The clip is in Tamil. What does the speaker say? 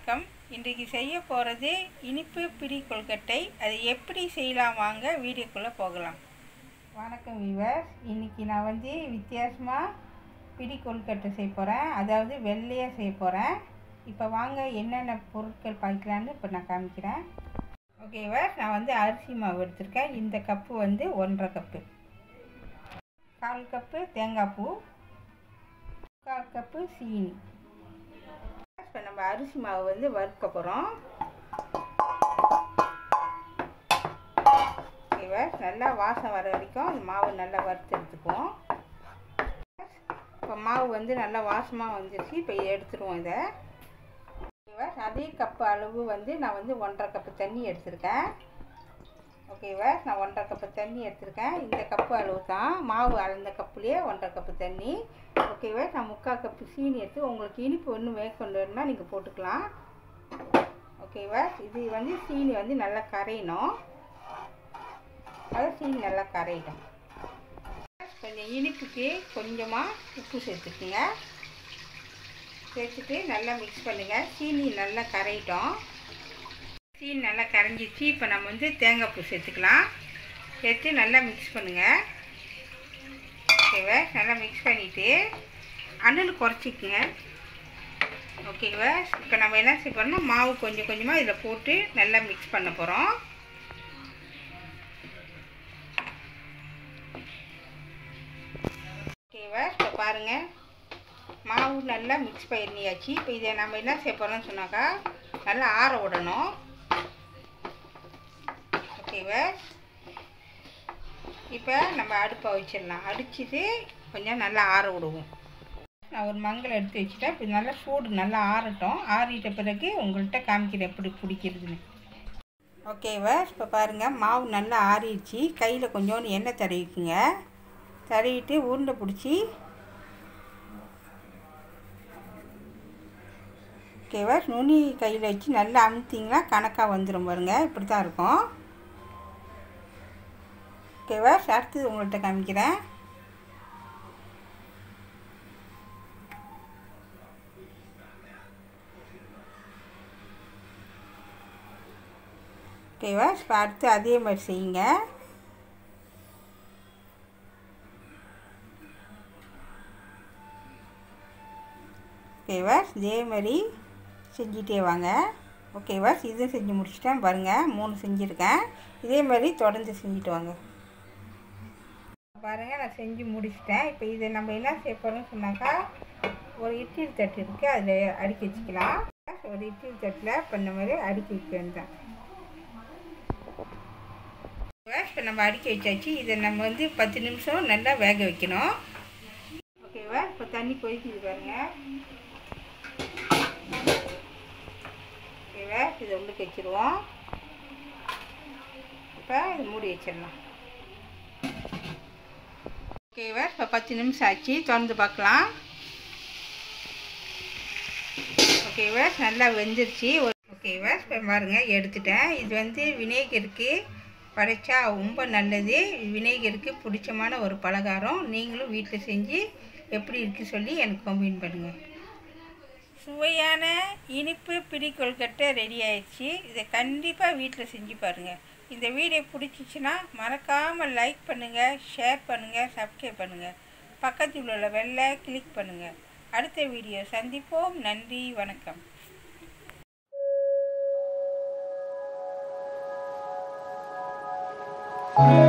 வணக்கம் இன்றைக்கு செய்ய போகிறது இனிப்பு பிடி கொழுக்கட்டை அதை எப்படி செய்யலாம் வாங்க வீடியோக்குள்ளே போகலாம் வணக்கம் வீவர்ஸ் இன்றைக்கி நான் வந்து வித்தியாசமாக பிடி கொழுக்கட்டை செய்ய போகிறேன் அதாவது வெள்ளையாக செய்ய போகிறேன் இப்போ வாங்க என்னென்ன பொருட்கள் பார்க்கலான்னு இப்போ நான் காமிக்கிறேன் ஓகேவா நான் வந்து அரிசி மாவு எடுத்திருக்கேன் இந்த கப்பு வந்து ஒன்றரை கப்பு கால் கப்பு தேங்காய் பூ கால் கப்பு சீனி இப்போ நம்ம அரிசி மாவு வந்து வறுக்க போகிறோம் ஓகேவா நல்லா வாசம் வர வரைக்கும் அந்த மாவு நல்லா வறுத்து எடுத்துக்குவோம் இப்போ மாவு வந்து நல்லா வாசமாக வந்துருச்சு இப்போ எடுத்துருவோம் இதை ஓகேவா அதே கப்பு அளவு வந்து நான் வந்து ஒன்றரை கப்பு தண்ணி எடுத்திருக்கேன் ஓகேவா நான் ஒன்றரை கப்பு தண்ணி எடுத்திருக்கேன் இந்த கப்பு அளவு தான் மாவு அளந்த கப்புலேயே ஒன்றரை கப்பு தண்ணி ஓகேவா நான் முக்கால் கப்பு சீனி எடுத்து உங்களுக்கு இனிப்பு ஒன்று மேற்கொண்டுனா நீங்கள் போட்டுக்கலாம் ஓகேவா இது வந்து சீனி வந்து நல்லா கரையணும் அது சீனி நல்லா கரையிடும் கொஞ்சம் இனிப்புக்கு கொஞ்சமாக உப்பு சேர்த்துக்குங்க சேர்த்துட்டு நல்லா மிக்ஸ் பண்ணுங்கள் சீனி நல்லா கரையிட்டோம் சீனி நல்லா கரைஞ்சிச்சு இப்போ நம்ம வந்து தேங்காய் பூ சேர்த்துக்கலாம் சேர்த்து நல்லா மிக்ஸ் பண்ணுங்கள் ஓகேவா நல்லா மிக்ஸ் பண்ணிவிட்டு அண்ணல் குறைச்சிக்குங்க ஓகேவா இப்போ நம்ம என்ன செய்ய போகிறோம்னா மாவு கொஞ்சம் கொஞ்சமாக இதில் போட்டு நல்லா மிக்ஸ் பண்ண போகிறோம் ஓகேவா இப்போ பாருங்கள் மாவு நல்லா மிக்ஸ் பண்ணியாச்சு இப்போ இதை நம்ம என்ன செய்ய போகிறோம்னு சொன்னாக்கா நல்லா ஆற விடணும் ஓகேவா இப்போ நம்ம அடுப்பை வச்சிடலாம் அடிச்சுட்டு கொஞ்சம் நல்லா ஆற விடுவோம் நான் ஒரு மங்களை எடுத்து வச்சுட்டேன் இப்போ நல்லா சூடு நல்லா ஆறட்டும் ஆறிட்ட பிறகு உங்கள்கிட்ட காமிக்கிறேன் எப்படி பிடிக்கிறதுன்னு ஓகேவா இப்போ பாருங்கள் மாவு நல்லா ஆறிடுச்சு கையில் கொஞ்சோண்டு எண்ணெய் தடவிக்குங்க தடவிட்டு உருண்டை பிடிச்சி ஓகேவா நுனி கையில் வச்சு நல்லா அமுத்திங்கன்னா கணக்காக வந்துடும் பாருங்க இப்படி தான் இருக்கும் ஓகேவா அடுத்தது உங்கள்கிட்ட காமிக்கிறேன் ஓகேவா இப்போ அடுத்து அதே மாதிரி செய்யுங்க ஓகேவா இதே மாதிரி செஞ்சிட்டே வாங்க ஓகேவா இதுவும் செஞ்சு முடிச்சிட்டேன் பாருங்கள் மூணு செஞ்சுருக்கேன் இதே மாதிரி தொடர்ந்து செஞ்சுட்டு வாங்க பாருங்கள் நான் செஞ்சு முடிச்சிட்டேன் இப்போ இதை நம்ம என்ன செய்ய போகிறோம்னு சொன்னாக்கா ஒரு இட்லி தட்டு இருக்குது அதில் அடுக்கி வச்சுக்கலாம் ஒரு இட்லி தட்டில் இப்போ இந்த மாதிரி அடுக்கி வைக்க வேண்டாம் இப்போ நம்ம அடுக்கி வச்சாச்சு இதை நம்ம வந்து பத்து நிமிஷம் நல்லா வேக வைக்கணும் ஓகேவா இப்போ தண்ணி கொதிக்குது பாருங்கள் ஓகேவா இதை உள்ளுக்கு வச்சுருவோம் இப்போ இது மூடி வச்சிடலாம் ஓகேவா இப்போ பத்து நிமிஷம் ஆச்சு திறந்து பார்க்கலாம் ஓகேவா நல்லா வெந்துருச்சு ஓகேவா இப்போ பாருங்கள் எடுத்துட்டேன் இது வந்து வினேகருக்கு படைச்சா ரொம்ப நல்லது வினேகருக்கு பிடிச்சமான ஒரு பலகாரம் நீங்களும் வீட்டில் செஞ்சு எப்படி இருக்குது சொல்லி எனக்கு கமெண்ட் பண்ணுங்கள் சுவையான இனிப்பு பிடி கொழுக்கட்டை ரெடி ஆயிடுச்சு இதை கண்டிப்பாக வீட்டில் செஞ்சு பாருங்கள் இந்த வீடியோ பிடிச்சிச்சின்னா மறக்காமல் லைக் பண்ணுங்கள் ஷேர் பண்ணுங்கள் சப்ஸ்கிரைப் பண்ணுங்கள் பக்கத்தில் உள்ள வெள்ளை கிளிக் பண்ணுங்கள் அடுத்த வீடியோ சந்திப்போம் நன்றி வணக்கம் thank you